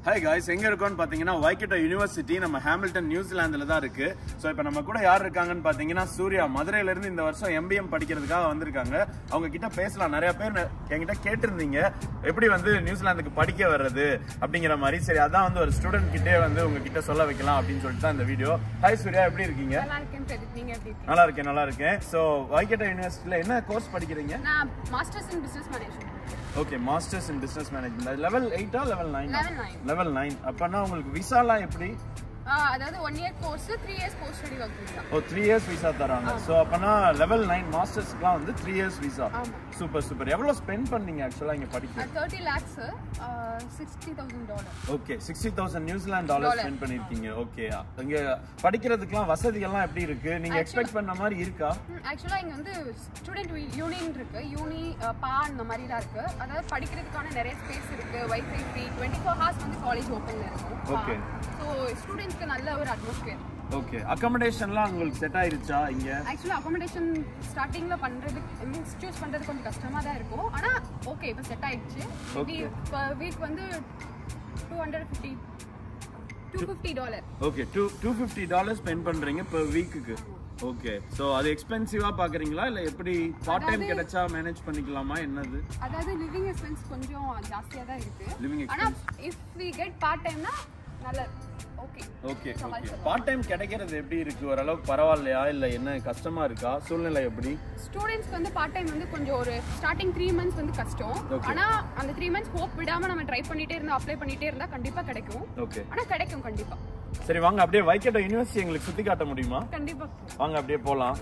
Hi guys எங்க இருக்கோம்னு பாத்தீங்கன்னா வைக்கிட்ட யூனிவர்சிட்டி நம்ம ஹாமில்டன் நியூசிலாந்துல தான் இருக்கு ஸோ இப்போ நம்ம கூட யார் இருக்காங்கன்னு பாத்தீங்கன்னா சூர்யா மதுரையில இருந்து இந்த வருஷம் எம்பிஎம் படிக்கிறதுக்காக வந்திருக்காங்க அவங்க கிட்ட பேசலாம் நிறைய பேர் ந- என்கிட்ட கேட்டிருந்தீங்க எப்படி வந்து நியூசிலாந்துக்கு படிக்க வர்றது அப்படிங்கிற மாதிரி சரி அதான் வந்து ஒரு ஸ்டூடெண்ட் கிட்டே வந்து உங்ககிட்ட சொல்ல வைக்கலாம் அப்படின்னு சொல்லிட்டு தான் இந்த வீடியோ ஹாய் சூர்யா எப்படி இருக்கீங்க நல்லா இருக்கேன் பிரதீப் நீங்க எப்படி இருக்கீங்க நல்லா இருக்கேன் நல்லா இருக்கேன் ஸோ வைக்கிட்ட யூனிவர்சிட்டியில என்ன கோர்ஸ் படிக்கிறீங்க நான் masters in business management okay masters in business management level எயிட்டா level nine level nine level nine அப்பனா உங்களுக்கு விசாலாம் எப்படி அதாவது one year course three years post study work visa oh three years visa தராங்க ஸோ அப்பனா லெவல் நைன் மாஸ்டர்ஸ்க்குலாம் வந்து த்ரீ இயர்ஸ் விசா ஆமா. சூப்பர் சூப்பர் எவ்வளோ ஸ்பெண்ட் பண்ணீங்க ஆக்சுவலாக இங்கே படிக்க thirty lakhs sixty thousand dollar okay sixty thousand New Zealand dollar Dollar. Spend பண்ணியிருக்கீங்க ஓகே இங்கே படிக்கிறதுக்குலாம் வசதிகள்லாம் எப்படி இருக்கு நீங்கள் எக்ஸ்பெக்ட் பண்ண மாதிரி இருக்கா ஆக்சுவலாக இங்கே வந்து ஸ்டூடெண்ட் யூனியன் இருக்கு யூனி பா அந்த மாதிரிலாம் இருக்கு அதாவது படிக்கிறதுக்கான நிறைய ஸ்பேஸ் இருக்கு wifi free twenty four hours வந்து காலேஜ் ஓப்பனில் இருக்கும் Okay. ஸோ ஸ்டூடெண்ட்ஸ்க்கு நல்ல ஒரு அட்மாஸ்பியர் ஓகே அக்கமடேஷன்லாம் உங்களுக்கு செட் ஆயிருச்சா இங்கே ஆக்சுவலாக அகாமடேஷன் ஸ்டார்டிங்கில் பண்ணுறதுக்கு மீன்ஸ் சூஸ் பண்ணுறது கொஞ்சம் கஷ்டமாக தான் இருக்கும் ஆனால் ஓகே இப்போ செட் ஆயிடுச்சு Okay. இப்போ வீக் வந்து two hundred fifty two fifty dollar okay two two fifty dollar spend பண்ணுறீங்க per வீக்குக்கு ஓகே ஸோ அது எக்ஸ்பென்சிவாக பார்க்குறீங்களா இல்லை எப்படி பார்ட் டைம் கிடைச்சா மேனேஜ் பண்ணிக்கலாமா என்னது அதாவது லிவிங் எக்ஸ்பென்ஸ் கொஞ்சம் ஜாஸ்தியாக தான் இருக்கு லிவிங் ஆனால் இஃப் வி கெட் பார்ட் டைம்னா நல்ல okay okay okay part time கிடைக்கிறது எப்படி இருக்கு ஓரளவுக்கு பரவாயில்லையா இல்ல என்ன கஷ்டமா இருக்கா சூழ்நிலை எப்படி ஸ்டூடெண்ட்ஸ்க்கு வந்து பார்ட் டைம் வந்து கொஞ்சம் ஒரு ஸ்டார்டிங் த்ரீ மந்த்ஸ் வந்து கஷ்டம் Okay. ஆனா அந்த த்ரீ மந்த்ஸ் ஹோப் விடாம நம்ம ட்ரை பண்ணிட்டே இருந்தா அப்ளை பண்ணிட்டே இருந்தா கண்டிப்பா கிடைக்கும் ஓகே ஆனா கிடைக்கும் கண்டிப்பா சரி வாங்க அப்படியே வைக்கட்ட யூனிவர்சிட்டி எங்களுக்கு சுத்தி காட்ட முடியுமா கண்டிப்பா வாங்க அப்படியே போலாம்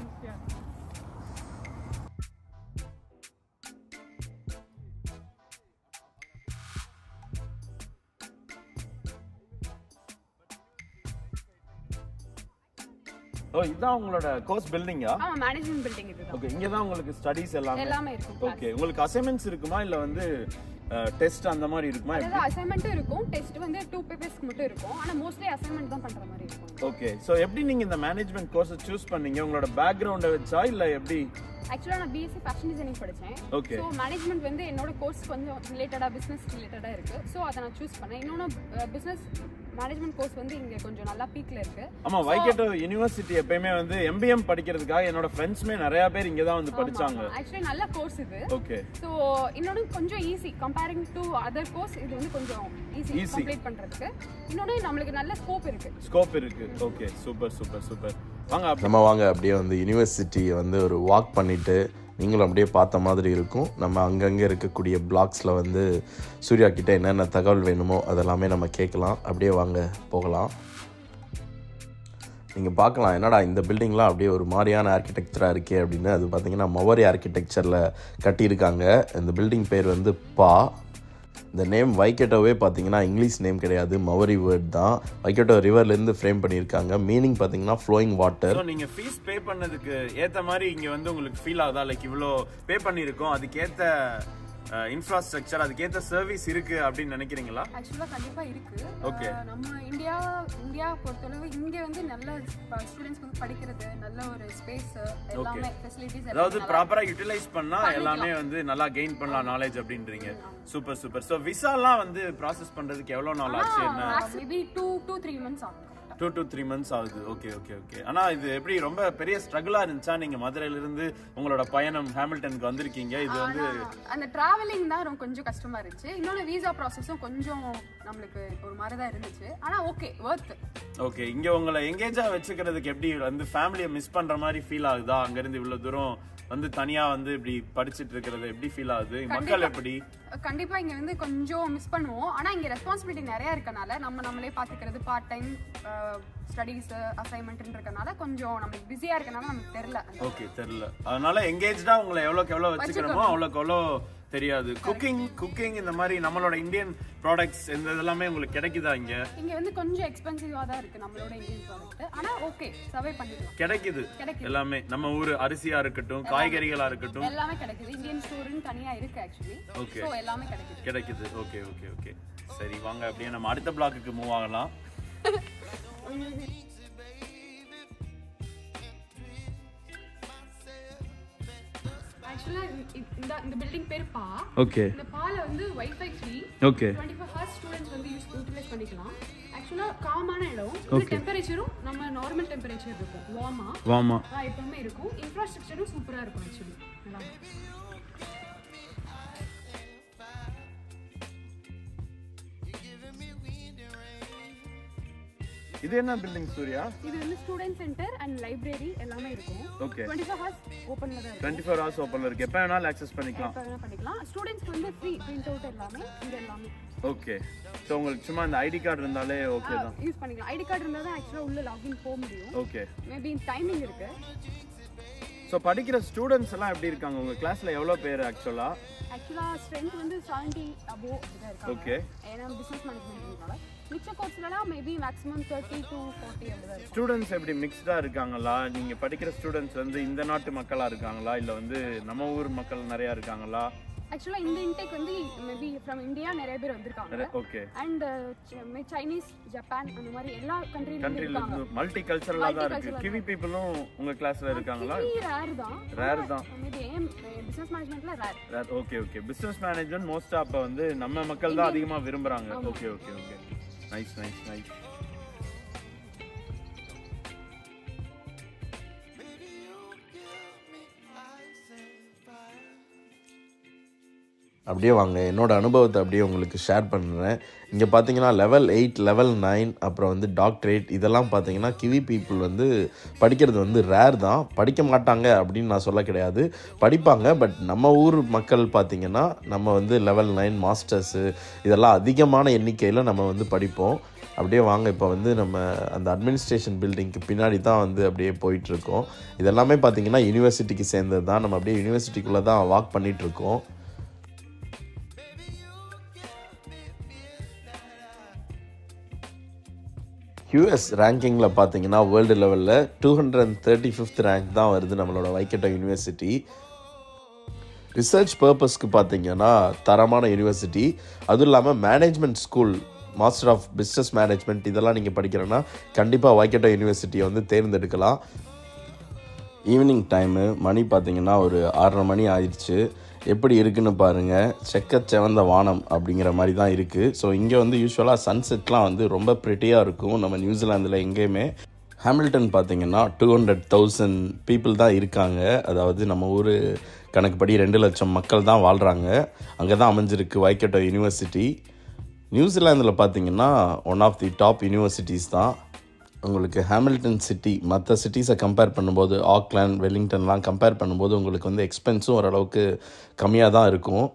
ஓ இதுதான் உங்களோட கோர்ஸ் பில்டிங்கா ஆமா மேனேஜ்மெண்ட் பில்டிங் இதுதான் ஓகே இங்க தான் உங்களுக்கு ஸ்டடீஸ் எல்லாமே எல்லாமே இருக்கும் ஓகே உங்களுக்கு அசைன்மெண்ட்ஸ் இருக்குமா இல்ல வந்து டெஸ்ட் அந்த மாதிரி இருக்குமா அதாவது அசைன்மெண்ட்டும் இருக்கும் டெஸ்ட் வந்து டூ பேப்பர்ஸ்க்கு மட்டும் இருக்கும் ஆனா மோஸ்ட்லி அசைன்மெண்ட் தான் பண்ற மாதிரி இருக்கும் ஓகே ஸோ எப்படி நீங்க இந்த மேனேஜ்மெண்ட் கோர்ஸை சூஸ் பண்ணீங்க உங்களோட பேக்ரவுண்டை வச்சா இல்ல எப்படி ஆக்சுவலா நான் பிஎஸ்சி ஃபேஷன் டிசைனிங் படிச்சேன் ஓகே ஸோ மேனேஜ்மெண்ட் வந்து என்னோட கோர்ஸ் கொஞ்சம் ரிலேட்டடா பிசினஸ் ரிலேட்டடா இருக்கு ஸோ அதை நான் சூஸ் பண்ணேன் இன்னொன்று பிசினஸ் மேனேஜ்மெண்ட் கோர்ஸ் வந்து இங்க கொஞ்சம் நல்லா பீக்ல இருக்கு ஆமா வைக்கேட்டோ யூனிவர்சிட்டி எப்பயுமே வந்து எம்பிஎம் படிக்கிறதுக்காக என்னோட ஃப்ரெண்ட்ஸ்மே நிறைய பேர் இங்க தான் வந்து படிச்சாங்க ஆக்சுவலி நல்ல கோர்ஸ் இது ஓகே ஸோ இன்னொன்று கொஞ்சம் easy comparing to other course இது வந்து கொஞ்சம் ஈஸி Easy. கம்ப்ளீட் பண்றதுக்கு இன்னொன்று நம்மளுக்கு நல்ல ஸ்கோப் இருக்கு ஸ்கோப் இருக்கு ஓகே சூப்பர் சூப்பர் சூப்பர் வாங்க அப்ப- நம்ம வாங்க அப்படியே வந்து யூனிவர்சிட்டியை வந்து ஒரு வாக் பண்ணிவிட்டு நீங்களும் அப்படியே பார்த்த மாதிரி இருக்கும் நம்ம அங்கங்கே இருக்கக்கூடிய பிளாக்ஸில் வந்து சூர்யா கிட்ட என்னென்ன தகவல் வேணுமோ அதெல்லாமே நம்ம கேட்கலாம் அப்படியே வாங்க போகலாம் நீங்கள் பார்க்கலாம் என்னடா இந்த பில்டிங்லாம் அப்படியே ஒரு மாதிரியான ஆர்கிடெக்சராக இருக்கே அப்படின்னு அது பார்த்தீங்கன்னா மவரி ஆர்கிடெக்சரில் கட்டியிருக்காங்க இந்த பில்டிங் பேர் வந்து பா இந்த நேம் வைக்கெட்டோவே பார்த்தீங்கன்னா இங்கிலீஷ் நேம் கிடையாது மவரி வேர்ட் தான் வைக்கெட்டோ ரிவர்லேருந்து ஃப்ரேம் பண்ணியிருக்காங்க மீனிங் பார்த்தீங்கன்னா ஃப்ளோயிங் வாட்டர் So, நீங்க ஃபீஸ் பே பண்ணதுக்கு ஏத்த மாதிரி இங்க வந்து உங்களுக்கு ஃபீல் ஆகுதா லைக் இவ்வளோ பே பண்ணிருக்கோம் அதுக்கேத்த இன்ஃப்ராஸ்ட்ரக்சர் அதுக்கேத்த சர்வீஸ் இருக்கு அப்படின்னு நினைக்கிறீங்களா ஆக்சுவலாக கண்டிப்பாக இருக்கு Okay. அஹ் நம்ம இந்தியா இந்தியா பொறுத்தளவு இங்கே வந்து நல்ல ஸ்டூடெண்ட்ஸ் வந்து படிக்கிறது நல்ல ஒரு ஸ்பேஸ் எல்லாமே ஃபெசிலிட்டிஸ் அதாவது ப்ராப்பரா யூட்டிலைஸ் பண்ணா எல்லாமே வந்து நல்லா கெயின் பண்ணலாம் நாலேஜ் அப்படின்றீங்க சூப்பர் சூப்பர் ஸோ விசாலாம் வந்து ப்ராசஸ் பண்றதுக்கு எவ்வளவு நாள் ஆச்சு என்ன maybe two two three months ஆகும் டூ டு த்ரீ மந்த்ஸ் ஆகுது ஓகே ஓகே ஓகே ஆனா இது எப்படி ரொம்ப பெரிய ஸ்ட்ரகிளா இருந்துச்சா நீங்க மதுரையில இருந்து உங்களோட பயணம் ஹாமில்டனுக்கு வந்திருக்கீங்க இது வந்து ஆனா, அந்த டிராவலிங் தான் ரொம்ப கொஞ்சம் கஷ்டமா இருந்துச்சு இன்னொன்று வீசா ப்ராசஸும் கொஞ்சம் நம்மளுக்கு ஒரு மாதிரி தான் இருந்துச்சு ஆனா ஓகே ஒர்த் ஓகே இங்க உங்களை எங்கேஜா வச்சுக்கிறதுக்கு எப்படி வந்து ஃபேமிலியை மிஸ் பண்ற மாதிரி ஃபீல் ஆகுதா அங்க இருந்து இவ்வளவு தூரம் வந்து தனியா வந்து இப்படி படிச்சிட்டு இருக்கிறது எப்படி ஃபீல் ஆகுது மக்கள் எப்படி கண்டிப்பா இங்க வந்து கொஞ்சம் மிஸ் பண்ணுவோம் ஆனா இங்க ரெஸ்பான்சிபிலிட்டி நிறைய இருக்கனால நம்ம நம்மளே பாத்துக்கிறது பார்ட் டைம் ஸ்டடீஸ் அசைன்மெண்ட் இருக்கனால கொஞ்சம் நம்மளுக்கு பிஸியா இருக்கனால நமக்கு தெரியல ஓகே தெரியல அதனால எங்கேஜ்டா உங்களை எவ்வளவுக்கு எவ்வளவு வச்சுக்கிறோமோ அவ்வளவுக்கு எவ்வளோ தெரியாது குக்கிங் குக்கிங் இந்த மாதிரி நம்மளோட இந்தியன் ப்ராடக்ட்ஸ் இந்த இதெல்லாமே உங்களுக்கு கிடைக்குதா இங்க இங்க வந்து கொஞ்சம் எக்ஸ்பென்சிவா தான் இருக்கு நம்மளோட இந்தியன் ப்ராடக்ட் ஆனா ஓகே சர்வை பண்ணிக்கலாம் கிடைக்குது கிடைக்குது. எல்லாமே நம்ம ஊர் அரிசியா இருக்கட்டும் காய்கறிகளா இருக்கட்டும் எல்லாமே கிடைக்குது இந்தியன் ஸ்டோர்னு தனியா இருக்கு ஆக்சுவலி Okay. ஸோ எல்லாமே கிடைக்குது கிடைக்குது ஓகே ஓகே ஓகே சரி வாங்க அப்படியே நம்ம அடுத்த பிளாக்குக்கு மூவ் ஆகலாம் ஆக்சுவலா இந்த இந்த பில்டிங் பேர் பா ஓகே இந்த பால வந்து wifi free okay twenty four hours students வந்து யூஸ் யூட்டிலைஸ் பண்ணிக்கலாம் ஆக்சுவலா காமான இடம் இது டெம்பரேச்சரும் நம்ம நார்மல் டெம்பரேச்சர் இருக்கும் வார்மா வாமா எப்பவுமே இருக்கும் இன்ஃப்ராஸ்ட்ரக்சரும் சூப்பரா இருக்கும் ஆக்சுவலி நல்லா இருக்கும். இது என்ன பில்டிங் சூர்யா இது வந்து ஸ்டூடெண்ட் சென்டர் அண்ட் லைப்ரரி எல்லாமே இருக்கும் ஓகே டுவெண்ட்டி ஃபோர் ஹவர்ஸ் ஓப்பன்ல தான் இருக்கும் டுவெண்ட்டி ஃபோர் ஹவர்ஸ் ஓப்பன்ல இருக்கு எப்போ வேணாலும் ஆக்சஸ் பண்ணிக்கலாம் எப்போ வேணா பண்ணிக்கலாம் ஸ்டூடெண்ட்ஸ்க்கு வந்து ஃப்ரீ பிரிண்ட் அவுட் எல்லாமே இங்க எல்லாமே ஓகே ஸோ உங்களுக்கு சும்மா இந்த ஐடி கார்டு இருந்தாலே ஓகே தான் யூஸ் பண்ணிக்கலாம் ஐடி கார்டு இருந்தால் தான் ஆக்சுவலாக உள்ள லாகின் போக முடியும் ஓகே மேபி டைமிங் இருக்கு ஸோ படிக்கிற ஸ்டூடெண்ட்ஸ் எல்லாம் எப்படி இருக்காங்க உங்க கிளாஸ்ல எவ்வளோ பேர் ஆக்சுவலா ஆக்சுவலாக ஸ்ட்ரென்த் வந்து செவன்ட்டி அபோவ் தான் இருக்காங்க ஓகே ஏன்னா பிஸ்னஸ் மேனேஜ்மெண்ட்னால மிச்ச கோர்ஸ்லலாம் maybe maximum thirty to forty அப்படி தான் இருக்கும் ஸ்டூடெண்ட்ஸ் எப்படி மிக்ஸ்டா இருக்காங்களா நீங்க படிக்கிற ஸ்டூடெண்ட்ஸ் வந்து இந்த நாட்டு மக்களா இருக்காங்களா இல்ல வந்து நம்ம ஊர் மக்கள் நிறைய இருக்காங்களா ஆக்சுவலாக இந்த இன்டேக் வந்து மேபி ஃப்ரம் இந்தியா நிறைய பேர் வந்திருக்காங்க ஓகே அண்ட் சைனீஸ் ஜப்பான் அந்த மாதிரி எல்லா கண்ட்ரிலும் கண்ட்ரில இருக்காங்க இருந்து மல்டி கல்ச்சரலா தான் இருக்கு Multicultural கிவி பீப்புளும் உங்க கிளாஸ்ல இருக்காங்களா ரேர் தான் ரேர் தான் மேபி ஏன் பிஸ்னஸ் மேனேஜ்மெண்ட்ல rare okay okay business management மோஸ்டா அப்ப வந்து நம்ம மக்கள் தான் அதிகமா விரும்புறாங்க okay okay okay nice nice nice அப்படியே வாங்க என்னோட அனுபவத்தை அப்படியே உங்களுக்கு ஷேர் பண்ணுறேன் இங்கே பார்த்தீங்கன்னா லெவல் எயிட் லெவல் நைன் அப்புறம் வந்து டாக்டரேட் இதெல்லாம் பார்த்தீங்கன்னா கிவி பீப்புள் வந்து படிக்கிறது வந்து ரேர் தான் படிக்க மாட்டாங்க அப்படின்னு நான் சொல்ல கிடையாது படிப்பாங்க பட் நம்ம ஊர் மக்கள் பார்த்தீங்கன்னா நம்ம வந்து லெவல் நைன் மாஸ்டர்ஸு இதெல்லாம் அதிகமான எண்ணிக்கையில் நம்ம வந்து படிப்போம் அப்படியே வாங்க இப்போ வந்து நம்ம அந்த அட்மினிஸ்ட்ரேஷன் பில்டிங்க்கு பின்னாடி தான் வந்து அப்படியே போயிட்டுருக்கோம் இதெல்லாமே பார்த்தீங்கன்னா யூனிவர்சிட்டிக்கு சேர்ந்தது தான் நம்ம அப்படியே யூனிவர்சிட்டிக்குள்ளே தான் வாக் பண்ணிகிட்ருக்கோம் யூஎஸ் ரேங்கிங்கில் பார்த்தீங்கன்னா வேர்ல்டு லெவலில் two hundred and thirty fifth rank தான் வருது நம்மளோட வைக்கட்டா யூனிவர்சிட்டி ரிசர்ச் பர்பஸ்க்கு பார்த்தீங்கன்னா தரமான யூனிவர்சிட்டி அதுவும் இல்லாமல் management school master of business management இதெல்லாம் நீங்கள் படிக்கிறேன்னா கண்டிப்பாக வைக்கட்டா யூனிவர்சிட்டியை வந்து தேர்ந்தெடுக்கலாம் ஈவினிங் டைமு மணி பார்த்தீங்கன்னா ஒரு ஆறரை மணி ஆயிடுச்சு எப்படி இருக்குன்னு பாருங்கள் செக்கச் செவந்த வானம் அப்படிங்கிற மாதிரி தான் இருக்குது ஸோ இங்கே வந்து யூஸ்வலாக சன்செட்லாம் வந்து ரொம்ப ப்ரிட்டியாக இருக்கும் நம்ம நியூசிலாந்தில் எங்கேயுமே ஹாமில்டன் பார்த்தீங்கன்னா டூ ஹண்ட்ரட் தௌசண்ட் பீப்புள் தான் இருக்காங்க அதாவது நம்ம ஊர் கணக்குப்படி ரெண்டு லட்சம் மக்கள் தான் வாழ்கிறாங்க அங்கே தான் அமைஞ்சிருக்கு வைக்கட்டோ யூனிவர்சிட்டி நியூசிலாந்தில் பார்த்தீங்கன்னா one of the top universities தான் உங்களுக்கு ஹாமில்டன் சிட்டி மற்ற சிட்டிஸை கம்பேர் பண்ணும்போது ஆக்லாண்ட் வெல்லிங்டன்லாம் கம்பேர் பண்ணும்போது உங்களுக்கு வந்து எக்ஸ்பென்ஸும் ஓரளவுக்கு கம்மியாக தான் இருக்கும்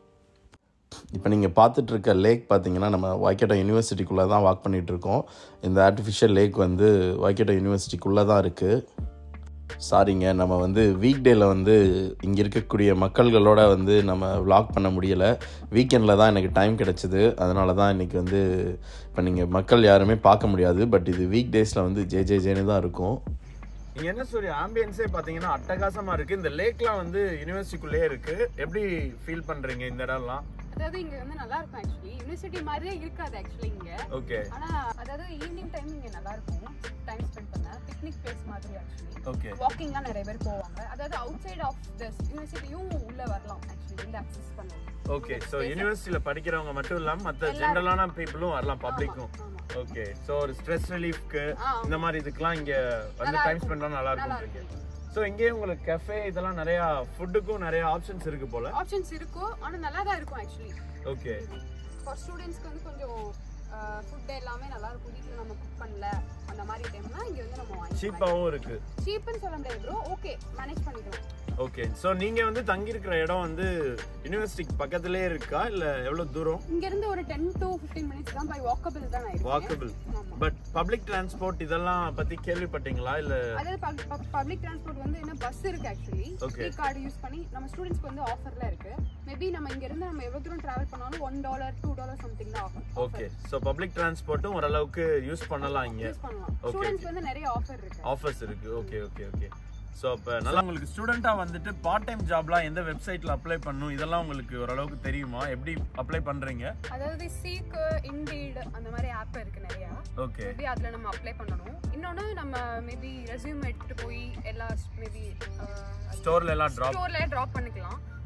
இப்போ நீங்கள் பார்த்துட்டு இருக்க லேக் பார்த்தீங்கன்னா நம்ம வைக்கேட்டா யூனிவர்சிட்டிக்குள்ளே தான் வாக் பண்ணிகிட்டு இருக்கோம் இந்த ஆர்டிஃபிஷியல் லேக் வந்து வைக்கேட்டா யூனிவர்சிட்டிக்குள்ளே தான் இருக்குது சாரிங்க நம்ம வந்து வீக் டேயில் வந்து இங்கே இருக்கக்கூடிய மக்கள்களோட வந்து நம்ம vlog பண்ண முடியலை வீக்கெண்டில் தான் எனக்கு டைம் கிடச்சிது அதனால தான் இன்றைக்கி வந்து இப்போ நீங்கள் மக்கள் யாருமே பார்க்க முடியாது பட் இது வீக் டேஸில் வந்து ஜே ஜே ஜேன்னு தான் இருக்கும் இங்க என்ன சூரிய ஆம்பியன்ஸே பாத்தீங்கன்னா அட்டகாசமா இருக்கு இந்த லேக்லாம் வந்து யூனிவர்சிட்டிக்குள்ளே இருக்கு எப்படி ஃபீல் பண்றீங்க இந்த இடம்லாம் அதாவது இங்க வந்து நல்லா இருக்கும் ஆக்சுவலி யூனிவர்சிட்டி மாதிரியே இருக்காது ஆக்சுவலி இங்க ஓகே ஆனா அதாவது ஈவினிங் டைம் இங்க நல்லா இருக்கும் டைம் ஸ்பெண்ட் பண்ண பிக்னிக் பிளேஸ் மாதிரி ஆக்சுவலி ஓகே வாக்கிங்லாம் நிறைய பேர் போவாங்க அதாவது அவுட் சைட் ஆஃப் த யூனிவர்சிட்டியும் உள்ள வரலாம் ஆக்சுவலி உள்ள அக்சஸ் பண்ணலாம் ஓகே ஸோ யூனிவர்சிட்டியில படிக்கிறவங்க மட்டும் இல்லாம மற்ற ஜென்ரலான பீப்புளும் வரலாம் பப்ளிக்கும் ஆமா ஓகே ஸோ ஒரு ஸ்ட்ரெஸ் ரிலீஃப்க்கு ஆ. இந்த மாதிரி இதுக்கெல்லாம் இங்க வந்து நல்லா டைம் இருக்கும். ஸ்பெண்ட் பண்ணா நல்லா நல்லா இருக்கும் ஸோ இங்கேயே உங்களுக்கு கஃபே இதெல்லாம் நிறைய ஃபுட்டுக்கும் நிறைய ஆப்ஷன்ஸ் இருக்கு போல ஆப்ஷன்ஸ் இருக்கும் ஆனா நல்லா தான் இருக்கும் ஆக்சுவலி ஓகே ஃபார் ஸ்டூடெண்ட்ஸ்க்கு வந்து கொஞ்சம் ஃபுட் எல்லாமே நல்லா இருக்கும் வீட்டில் நம்ம குக் பண்ணல அந்த மாதிரி டைம்னா இங்க வந்து நம்ம வாங்கி சீப்பாவும் இருக்கு சீப்னு சொல்ல முடியாது ப்ரோ ஓகே மேனேஜ் பண்ணிக்கலாம் ஓகே ஸோ நீங்க வந்து தங்கி இருக்கிற இடம் வந்து யூனிவர்சிட்டிக்கு பக்கத்துலயே இருக்கா இல்ல எவ்வளவு தூரம் இங்க இருந்து ஒரு டென் டு ஃபிஃப்டீன் மினிட்ஸ் தான் பை வாக்கபிள் தான் நான் இருக்கேன் வாக்கபிள் ஆமா பட் பப்ளிக் டிரான்ஸ்போர்ட் இதெல்லாம் பத்தி கேள்விப்பட்டீங்களா இல்ல அதாவது பப்ளிக் டிரான்ஸ்போர்ட் வந்து என்ன பஸ் இருக்கு actually Okay. E card use பண்ணி நம்ம ஸ்டூடெண்ட்ஸ்க்கு வந்து ஆஃபர்ல இருக்கு மேபி நம்ம இங்க இருந்து நம்ம எவ்வளவு தூரம் டிராவல் பண்ணாலும் one dollar two dollar something தான் ஆகும் ஓகே ஸோ பப்ளிக் டிரான்ஸ்போர்ட்டும் ஓரளவுக்கு யூஸ் பண்ணலாம் இங்க யூஸ் பண்ணலாம் Okay, ஸ்டூடெண்ட்ஸ்க்கு வந்து நிறைய ஆஃபர் இருக்கு ஆஃபர்ஸ் இருக்கு ஓகே ஓகே ஓகே ஸோ அப்போ நல்லா உங்களுக்கு ஸ்டூடெண்ட்டாக வந்துட்டு பார்ட் டைம் ஜாப்லாம் எந்த வெப்சைட்டில் அப்ளை பண்ணணும் இதெல்லாம் உங்களுக்கு ஓரளவுக்கு தெரியுமா எப்படி அப்ளை பண்ணுறீங்க அதாவது சீக் இண்டீட் அந்த மாதிரி ஆப் இருக்கு நிறைய ஓகே மேபி அதுல நம்ம அப்ளை பண்ணணும் இன்னொன்னு நம்ம மேபி ரெஸ்யூம் எடுத்துட்டு போய் எல்லா மேபி ஸ்டோர்ல எல்லாம் ட்ராப் ஸ்டோர்ல டிராப் பண்ணிக்கலாம்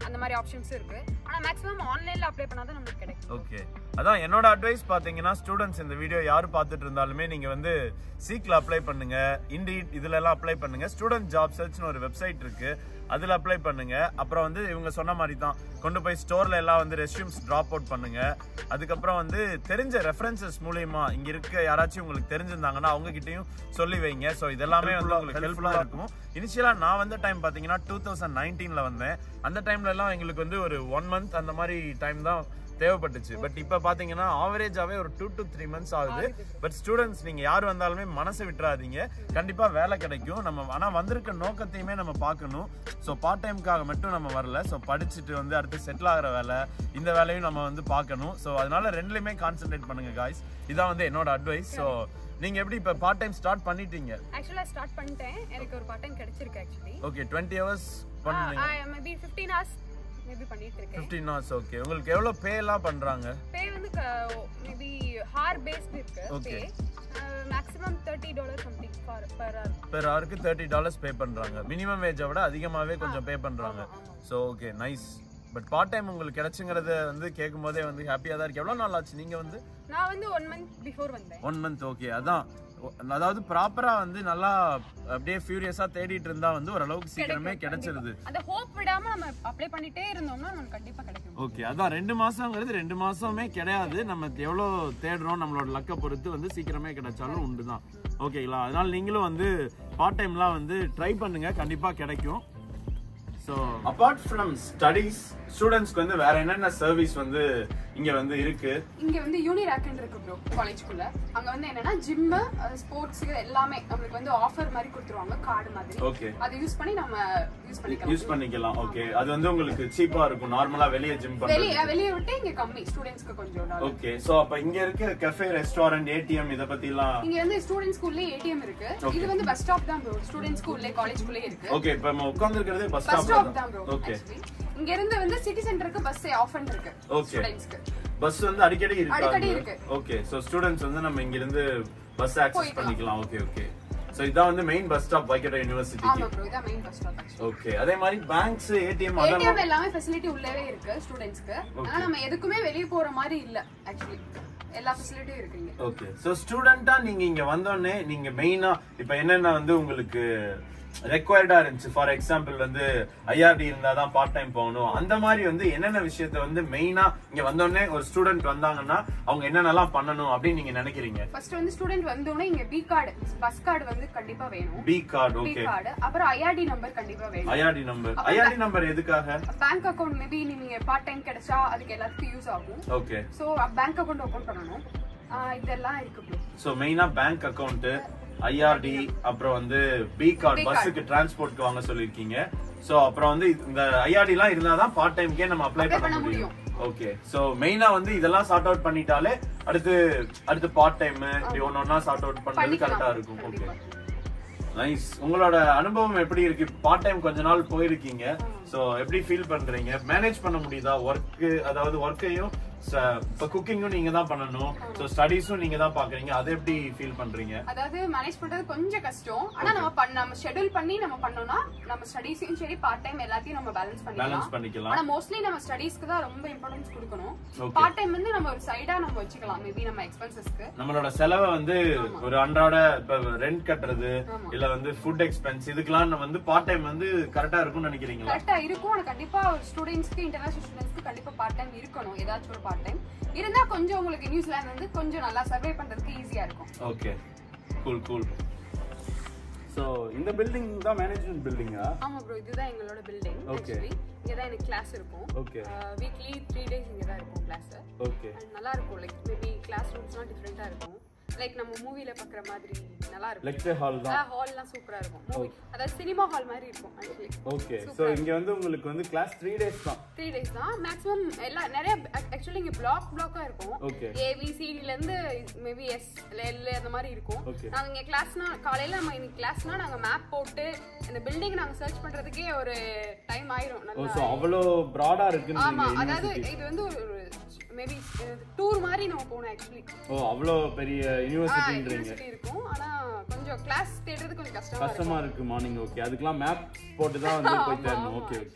அந்த மாதிரி ஆப்ஷன்ஸ் இருக்கு ஆனா மேக்ஸிமம் ஆன்லைன்ல அப்ளை பண்ணாதான் நமக்கு கிடைக்கும் ஓகே அதான் என்னோட அட்வைஸ் பாத்தீங்கன்னா ஸ்டூடெண்ட்ஸ் இந்த வீடியோ யாரு பார்த்துட்டு இருந்தாலுமே நீங்க வந்து சீக்ல அப்ளை பண்ணுங்க இண்டீட் இதுல எல்லாம் அப்ளை பண்ணுங்க ஸ்டூடெண்ட் ஜாப் சர்ச்னு ஒரு வெப்சைட் இருக்கு அதுல அப்ளை பண்ணுங்க அப்புறம் வந்து இவங்க சொன்ன மாதிரி தான் கொண்டு போய் ஸ்டோர்ல எல்லாம் வந்து ரெஸ்யூம்ஸ் டிராப் அவுட் பண்ணுங்க அதுக்கப்புறம் வந்து தெரிஞ்ச ரெஃபரன்சஸ் மூலியமா இங்க இருக்க யாராச்சும் உங்களுக்கு தெரிஞ்சிருந்தாங்கன்னா அவங்க கிட்டயும் சொல்லி வைங்க ஸோ இதெல்லாமே வந்து உங்களுக்கு ஹெல்ப்ஃபுல்லா இருக்கும் இனிஷியலா நான் வந்த டைம் பாத்தீங்கன்னா டூ தௌசண்ட் நைன்டீன்ல வந்தேன் அந்த டைம்ல எல்லாம் எங்களுக்கு வந்து ஒரு ஒன் மந்த் அந்த மாதிரி டைம் தான் தேவைப்பட்டுச்சு பட் இப்ப பாத்தீங்கன்னா ஆவரேஜாவே ஒரு டூ டு த்ரீ மந்த்ஸ் ஆகுது பட் ஸ்டூடெண்ட்ஸ் நீங்க யார் வந்தாலுமே மனசு விட்டுறாதீங்க கண்டிப்பா வேலை கிடைக்கும் நம்ம ஆனா வந்திருக்க நோக்கத்தையுமே நம்ம பார்க்கணும் ஸோ பார்ட் டைம்காக மட்டும் நம்ம வரல ஸோ படிச்சுட்டு வந்து அடுத்து செட்டில் ஆகிற வேலை இந்த வேலையும் நம்ம வந்து பார்க்கணும் ஸோ அதனால ரெண்டுலையுமே கான்சென்ட்ரேட் பண்ணுங்க காய்ஸ் இதான் வந்து என்னோட அட்வைஸ் ஸோ நீங்க எப்படி இப்ப பார்ட் டைம் ஸ்டார்ட் பண்ணிட்டீங்க ஆக்சுவலா ஸ்டார்ட் பண்ணிட்டேன் எனக்கு ஒரு பார்ட் டைம் கிடைச்சிருக்கு ஆக்சுவலி ஓகே டுவெண்ட்டி ஹவர்ஸ் பண்ணுறீங்க மேபி ஃபிஃப்டீன் ஹவர்ஸ் மேபி பண்ணிட்டு இருக்கேன் ஃபிஃப்டீன் ஹவர்ஸ் ஓகே உங்களுக்கு எவ்வளவு பே எல்லாம் பண்றாங்க பே வந்து மேபி ஹார் பேஸ்ட் இருக்கு Okay. Pay maximum thirty dollar something for per hour per ஹவருக்கு தேர்ட்டி டாலர்ஸ் பே பண்றாங்க மினிமம் வேஜை விட அதிகமாவே கொஞ்சம் பே பண்றாங்க so okay nice but part time உங்களுக்கு கிடைச்சுங்கிறத வந்து கேட்கும் போதே வந்து ஹாப்பியா தான் இருக்கு எவ்வளவு நாள் ஆச்சு நீங்க வந்து நான் வந்து ஒன் மந்த் பிஃபோர் வந்தேன் ஒன் மந்த் ஓகே அதான் ஒ- அதாவது ப்ராப்பரா வந்து நல்லா அப்படியே ஃபியூரியஸா தேடிட்டு இருந்தா வந்து ஓரளவுக்கு சீக்கிரமே கிடைச்சிருது அந்த ஹோப் விடாம நம்ம அப்ளை பண்ணிட்டே இருந்தோம்னா நமக்கு கண்டிப்பா கிடைக்கும் ஓகே அதான் ரெண்டு மாசங்கிறது ரெண்டு மாசமே கிடையாது நம்ம எவ்வளவு தேடுறோம் நம்மளோட லக்கை பொறுத்து வந்து சீக்கிரமே கிடைச்சாலும் உண்டு தான் ஓகேங்களா அதனால நீங்களும் வந்து பார்ட் டைம்லாம் வந்து ட்ரை பண்ணுங்க கண்டிப்பா கிடைக்கும் ஸோ அப்பார்ட் ஃப்ரம் ஸ்டடீஸ் ஸ்டூடெண்ட்ஸ்க்கு வந்து வேற என்னென்ன சர்வீஸ் வந்து இங்க வந்து இருக்கு இங்க வந்து யூனிராக்னு இருக்கு ப்ரோ காலேஜ்குள்ள அங்க வந்து என்னன்னா ஜிம் ஸ்போர்ட்ஸ் எல்லாமே நம்மளுக்கு வந்து ஆஃபர் மாதிரி கொடுத்துருவாங்க கார்டு மாதிரி ஓகே அதை யூஸ் பண்ணி நம்ம யூஸ் பண்ணிக்கலாம் யூஸ் பண்ணிக்கலாம் ஓகே அது வந்து உங்களுக்கு சீப்பா இருக்கும் நார்மலா வெளியே ஜிம் பண்றது வெளிய வெளிய விட்டு இங்க கம்மி ஸ்டூடெண்ட்ஸ்க்கு கொஞ்சம் dollar. ஓகே சோ அப்ப இங்க இருக்க கஃபே ரெஸ்டாரண்ட் ஏடிஎம் இத பத்தி எல்லாம் இங்க வந்து ஸ்டூடெண்ட்ஸ் ஸ்கூல்லே ஏடிஎம் இருக்கு இது வந்து பஸ் ஸ்டாப் தான் ப்ரோ ஸ்டூடெண்ட்ஸ் ஸ்கூல்லே காலேஜ்குள்ளே இருக்கு ஓகே இப்ப நம்ம உட்கார்ந்திருக்கிறதே பஸ் பஸ் ஸ்டாப் ஸ்டாப் தான் ப்ரோ ஓகே இங்க இருந்து வந்து சிட்டி சென்டருக்கு பஸ் ஆஃப் இருக்கு Okay. ஸ்டூடெண்ட்ஸ்க்கு பஸ் வந்து அடிக்கடி அடிக்கடி இருக்கு இருக்கு. ஓகே சோ ஸ்டூடெண்ட்ஸ் வந்து நம்ம இங்க இருந்து பஸ் ஆக்சஸ் போய்க்கலாம். பண்ணிக்கலாம் ஓகே ஓகே சோ இதான் வந்து மெயின் பஸ் ஸ்டாப் வைக்கட்ட யூனிவர்சிட்டிக்கு ஆமா ப்ரோ இதான் main bus stop actually okay அதே மாதிரி பேங்க்ஸ் ஏடிஎம் அதெல்லாம் ஏடிஎம் எல்லாமே ஃபெசிலிட்டி உள்ளவே இருக்கு ஸ்டூடெண்ட்ஸ்க்கு ஆனா நம்ம எதுக்குமே வெளிய போற மாதிரி இல்ல ஆக்சுவலி எல்லா ஃபெசிலிட்டியும் இருக்கு இங்க ஓகே சோ ஸ்டூடெண்டா நீங்க இங்க வந்தோடனே நீங்க மெயினா இப்ப என்னென்ன வந்து உங்களுக்கு ரெக்வயர்டா இருந்துச்சு ஃபார் எக்ஸாம்பிள் வந்து ஐஆர்டி இருந்தா தான் பார்ட் டைம் போகணும் அந்த மாதிரி வந்து என்னென்ன விஷயத்த வந்து மெயினா இங்க வந்தோடனே ஒரு ஸ்டூடெண்ட் வந்தாங்கன்னா அவங்க என்னென்னலாம் பண்ணணும் அப்படின்னு நீங்க நினைக்கிறீங்க ஃபர்ஸ்ட் வந்து ஸ்டூடெண்ட் வந்தோடனே இங்க பி கார்டு பஸ் கார்டு வந்து கண்டிப்பா வேணும் P card P okay card அப்புறம் ஐஆர்டி நம்பர் கண்டிப்பா வேணும் ஐஆர்டி நம்பர் ஐஆர்டி நம்பர் எதுக்காக பேங்க் அக்கவுண்ட் மேபி நீங்க பார்ட் டைம் கிடைச்சா அதுக்கு எல்லாத்துக்கும் யூஸ் ஆகும் okay so bank account open பண்ணணும் ஆஹ் இதெல்லாம் இருக்கு bro. சோ மெயினா பேங்க் அக்கவுண்ட் ஐஆர்டி அப்புறம் வந்து பி கார்டு B card. பஸ்ஸுக்கு டிரான்ஸ்போர்ட்க்கு வாங்க சொல்லிருக்கீங்க சோ அப்புறம் வந்து இந்த ஐஆர்டி எல்லாம் இருந்தாதான் பார்ட் டைம்க்கே நம்ம அப்ளை Apply பண்ண பண்ண முடியும் ஓகே சோ மெயினா வந்து இதெல்லாம் சார்ட் அவுட் பண்ணிட்டாலே அடுத்து அடுத்து பார்ட் டைம் இப்படி ஒன்னு ஒன்னா சார்ட் அவுட் பண்றது பண்ணிக்கலாம். கரெக்டா இருக்கும் ஓகே கண்டிப்பா. நைஸ் உங்களோட அனுபவம் எப்படி இருக்கு பார்ட் டைம் கொஞ்ச நாள் போயிருக்கீங்க சோ எப்படி ஃபீல் பண்றீங்க மேனேஜ் பண்ண முடியுதா ஒர்க் அதாவது ஒர்க்கையும் இப்ப குக்கிங்கும் நீங்க தான் பண்ணணும் சோ ஸ்டடீஸும் நீங்க தான் பாக்குறீங்க அதை எப்படி ஃபீல் பண்றீங்க அதாவது மேனேஜ் பண்றது கொஞ்சம் கஷ்டம் ஆனா நம்ம பண்ண- நம்ம ஷெட்யூல் பண்ணி நம்ம பண்ணோம்னா நம்ம ஸ்டடீஸையும் சரி பார்ட் டைம் எல்லாத்தையும் நம்ம பேலன்ஸ் பேலன்ஸ் பண்ணிக்கலாம் பண்ணிக்கலாம் ஆனா மோஸ்ட்லி நம்ம ஸ்டடீஸ்க்கு தான் ரொம்ப இம்பார்ட்டன்ஸ் கொடுக்கணும் Okay. பார்ட் டைம் வந்து நம்ம ஒரு சைடா நம்ம வச்சுக்கலாம் மேபி நம்ம எக்ஸ்பென்சஸ்க்கு நம்மளோட செலவை வந்து ஒரு அன்றாட இப்ப ரெண்ட் கட்டுறது ஆமா. இல்ல வந்து ஃபுட் எக்ஸ்பென்ஸ் இதுக்கெல்லாம் நம்ம வந்து பார்ட் டைம் வந்து கரெக்டா இருக்கும்னு நினைக்கிறீங்களா கரெக்டா இருக்கும் ஆனா கண்டிப்பா ஒரு ஸ்டூடெண்ட்ஸ்க்கு இன்டர்நேஷனல் ஸ்டூடெண்ட்ஸ்க்கு கண்டிப்பா பார்ட் டைம் இருக்கணும் ஏதாச்சும் ஒரு பார்ட் டைம் இருந்தா கொஞ்சம் உங்களுக்கு நியூசிலாந்து வந்து கொஞ்சம் நல்லா சர்வே பண்றதுக்கு ஈஸியா இருக்கும் ஓகே கூல் கூல் ஸோ இந்த பில்டிங் தான் மேனேஜ்மெண்ட் பில்டிங்கா ஆமா ப்ரோ இதுதான் எங்களோட பில்டிங் Okay. ஆக்சுவலி இங்க தான் எனக்கு கிளாஸ் இருக்கும் ஓகே வீக்லி த்ரீ டேஸ் இங்க தான் இருக்கும் கிளாஸ் ஓகே நல்லா இருக்கும் லைக் மேபி கிளாஸ் ரூம்ஸ்லாம் டிஃப்ரெண்டா இருக்கும் லைக் நம்ம மூவில பாக்குற மாதிரி நல்லா இருக்கும் லெக்சர் ஹால் தான் ஹால்லாம் சூப்பரா இருக்கும் மூவி அதாவது சினிமா ஹால் மாதிரி இருக்கும் ஆக்சுவலி ஓகே ஸோ இங்க வந்து உங்களுக்கு வந்து கிளாஸ் த்ரீ டேஸ் தான் த்ரீ டேஸ் தான் மேக்ஸிமம் எல்லா நிறைய ஆக்சுவலி இங்க பிளாக் பிளாக்கா இருக்கும் ஓகே ஏபிசிடில இருந்து மேபி எஸ் எல் அந்த மாதிரி இருக்கும் Okay. நாங்க இங்க கிளாஸ்னா காலையில நம்ம இன்னைக்கு கிளாஸ்னா நாங்க மேப் போட்டு இந்த பில்டிங் நாங்க சர்ச் பண்றதுக்கே ஒரு டைம் ஆயிரும் ஓ நல்லா ஸோ அவ்வளோ ப்ராடா இருக்குன்னு ஆமா அதாவது இது வந்து ஒரு மேபி டூர் மாதிரி நம்ம போனோம் ஆக்சுவலி ஓ அவ்வளோ பெரிய யூனிவர்சிட்டின்றீங்க யூனிவர்சிட்டி இருக்கும் ஆனா கொஞ்சம் கிளாஸ் தேடுறது கொஞ்சம் கஷ்டமா இருக்கும் கஷ்டமா இருக்கு மார்னிங் ஓகே அதுக்கெல்லாம் மேப் போட்டு தான் வந்து போய் தேடணும் okay okay okay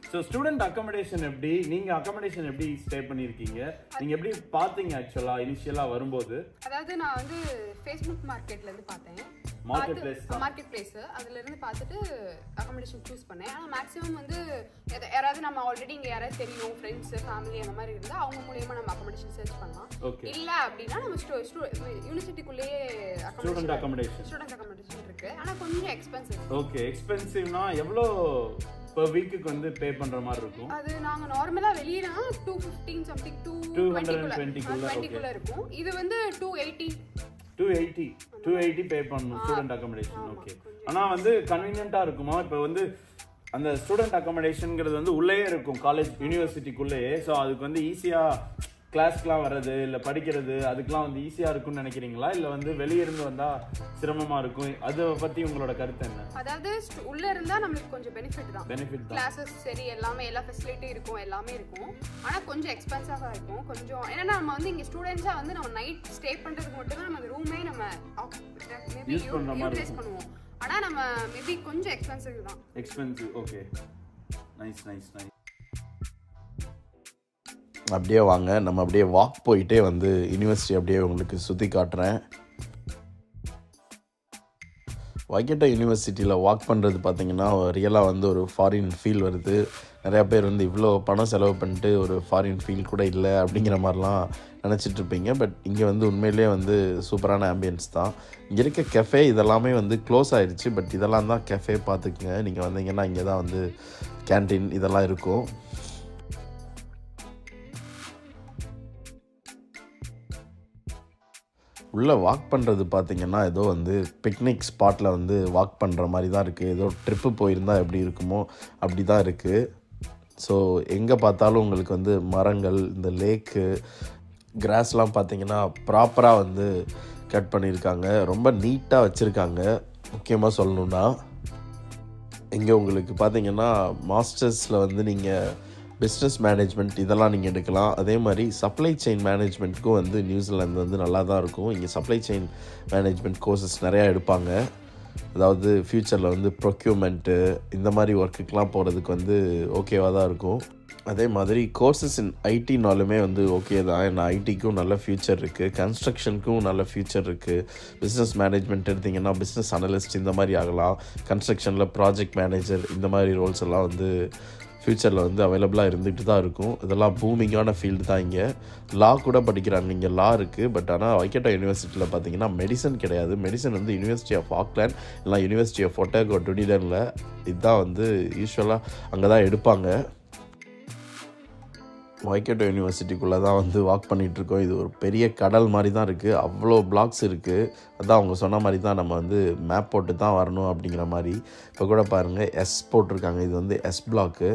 so student accommodation எப்படி நீங்க அக்கமடேஷன் எப்படி ஸ்டே பண்ணிருக்கீங்க நீங்க எப்படி பாத்தீங்க ஆக்சுவலா இனிஷியலா வரும்போது அதாவது நான் வந்து ஃபேஸ்புக் மார்க்கெட்ல இருந்து பார்த்தேன் Marketplace மார்க்கெட் பிளேஸ் அதுல இருந்து பார்த்துட்டு அகாமடேஷன் சூஸ் பண்ணேன் ஆனா மேக்ஸிமம் வந்து எத- யாராவது நம்ம ஆல்ரெடி இங்க யாராவது தெரியும் ஃப்ரெண்ட்ஸ் ஃபேமிலி அந்த மாதிரி இருந்தா அவங்க மூலியமா நம்ம அகாமடேஷன் சர்ச் பண்ணலாம் ஓகே இல்ல அப்படின்னா நம்ம யூனிவர்சிட்டிக்குள்ளேயே ஸ்டூடெண்ட் அக்கமடேஷன் ஸ்டூடெண்ட் அகாமடேஷன் இருக்கு ஆனா கொஞ்சம் எக்ஸ்பென்சிவ் ஓகே எக்ஸ்பென்சிவ்னா எவ்வளோ per வீக்குக்கு வந்து பே பண்ற மாதிரி இருக்கும் அது நாங்க நார்மலா வெளியில டூ ஃபிஃப்டீன் சம்திங் டூ 220 குள்ள, டுவெண்ட்டிக்குள்ள இருக்கும் இது வந்து two eighty two eighty two eighty pay பண்ணணும் ஸ்டூடெண்ட் அக்கமடேஷன் ஓகே ஆனா வந்து கன்வீனியன்ட்டா இருக்குமா இப்போ வந்து அந்த ஸ்டூடெண்ட் அக்கமடேஷன்ங்கிறது வந்து உள்ளேயே இருக்கும் காலேஜ் யூனிவர்சிட்டிக்குள்ளேயே ஸோ அதுக்கு வந்து ஈஸியா கிளாஸ்க்குலாம் வர்றது இல்லை படிக்கிறது அதுக்கெல்லாம் வந்து ஈஸியா இருக்கும்னு நினைக்கிறீங்களா இல்லை வந்து வெளியே இருந்து வந்தா சிரமமா இருக்கும் அதை பத்தி உங்களோட கருத்து என்ன அதாவது stu- உள்ள இருந்தா நம்மளுக்கு கொஞ்சம் பெனிஃபிட் தான் பெனிஃபிட் தான் கிளாஸஸ் சரி எல்லாமே எல்லா ஃபெசிலிட்டி இருக்கும் எல்லாமே இருக்கும் ஆனா கொஞ்சம் எக்ஸ்பென்சிவாக இருக்கும் கொஞ்சம் ஏன்னா நம்ம வந்து இங்க ஸ்டூடெண்ட்ஸா வந்து நம்ம நைட் ஸ்டே பண்றதுக்கு மட்டும் தான் நம்ம அந்த ரூமே நம்ம மேபி Use பண்ற மாதிரி யூட்டிலைஸ் பண்ணுவோம் ஆனா நம்ம மேபி கொஞ்சம் எக்ஸ்பென்சிவ் தான் expensive okay nice nice nice அப்படியே வாங்க நம்ம அப்படியே வாக் போயிட்டே வந்து யூனிவர்சிட்டி அப்படியே உங்களுக்கு சுற்றி காட்டுறேன் வைக்கட்டா யூனிவர்சிட்டியில் வாக் பண்ணுறது பார்த்தீங்கன்னா ரியலாக வந்து ஒரு ஃபாரின் ஃபீல் வருது நிறையா பேர் வந்து இவ்வளோ பணம் செலவு பண்ணிட்டு ஒரு ஃபாரின் ஃபீல் கூட இல்லை அப்படிங்கிற மாதிரிலாம் நினச்சிட்டு இருப்பீங்க பட் இங்கே வந்து உண்மையிலேயே வந்து சூப்பரான ஆம்பியன்ஸ் தான் இங்கே இருக்க கெஃபே இதெல்லாமே வந்து க்ளோஸ் ஆயிடுச்சு பட் இதெல்லாம் தான் கெஃபே பார்த்துக்குங்க நீங்கள் வந்தீங்கன்னா இங்கே தான் வந்து கேன்டீன் இதெல்லாம் இருக்கும் உள்ளே வாக் பண்ணுறது பார்த்தீங்கன்னா ஏதோ வந்து பிக்னிக் ஸ்பாட்டில் வந்து வாக் பண்ணுற மாதிரி தான் இருக்குது ஏதோ ட்ரிப்பு போயிருந்தால் எப்படி இருக்குமோ அப்படி தான் இருக்குது ஸோ எங்கே பார்த்தாலும் உங்களுக்கு வந்து மரங்கள் இந்த லேக்கு கிராஸ்லாம் பார்த்தீங்கன்னா ப்ராப்பராக வந்து கட் பண்ணியிருக்காங்க ரொம்ப நீட்டாக வச்சுருக்காங்க முக்கியமாக சொல்லணுன்னா இங்கே உங்களுக்கு பார்த்தீங்கன்னா மாஸ்டர்ஸில் வந்து நீங்கள் பிஸ்னஸ் மேனேஜ்மெண்ட் இதெல்லாம் நீங்கள் எடுக்கலாம் அதே மாதிரி சப்ளை செயின் மேனேஜ்மெண்ட்டுக்கும் வந்து நியூசிலாந்து வந்து நல்லா தான் இருக்கும் இங்கே சப்ளை செயின் மேனேஜ்மெண்ட் கோர்சஸ் நிறையா எடுப்பாங்க அதாவது ஃப்யூச்சரில் வந்து ப்ரொக்யூமெண்ட்டு இந்த மாதிரி ஒர்க்குக்கெலாம் போகிறதுக்கு வந்து ஓகேவாக தான் இருக்கும் அதே மாதிரி கோர்சஸ் இன் ஐடினாலுமே வந்து ஓகே தான் ஏன்னா ஐடிக்கும் நல்ல ஃப்யூச்சர் இருக்குது கன்ஸ்ட்ரக்ஷனுக்கும் நல்ல ஃப்யூச்சர் இருக்குது பிஸ்னஸ் மேனேஜ்மெண்ட் எடுத்திங்கன்னா பிஸ்னஸ் அனலிஸ்ட் இந்த மாதிரி ஆகலாம் கன்ஸ்ட்ரக்ஷனில் ப்ராஜெக்ட் மேனேஜர் இந்த மாதிரி ரோல்ஸ் எல்லாம் வந்து ஃப்யூச்சரில் வந்து அவைலபிளாக இருந்துகிட்டு தான் இருக்கும் இதெல்லாம் பூமிங்கான ஃபீல்டு தான் இங்கே லா கூட படிக்கிறாங்க இங்கே லா இருக்குது பட் ஆனால் வைக்கட்டா யூனிவர்சிட்டியில் பார்த்தீங்கன்னா மெடிசன் கிடையாது மெடிசன் வந்து யூனிவர்சிட்டி ஆஃப் ஆக்லாண்ட் இல்லை யூனிவர்சிட்டி ஆஃப் ஒட்டேகோ டுனிடனில் இதுதான் வந்து யூஸ்வலாக அங்கே தான் எடுப்பாங்க வைக்கட்டோ யூனிவர்சிட்டிக்குள்ளே தான் வந்து வாக் பண்ணிகிட்டு இருக்கோம் இது ஒரு பெரிய கடல் மாதிரி தான் இருக்குது அவ்வளோ பிளாக்ஸ் இருக்குது அதான் அவங்க சொன்ன மாதிரி தான் நம்ம வந்து மேப் போட்டு தான் வரணும் அப்படிங்கிற மாதிரி இப்போ கூட பாருங்கள் எஸ் போட்டிருக்காங்க இது வந்து எஸ் பிளாக்கு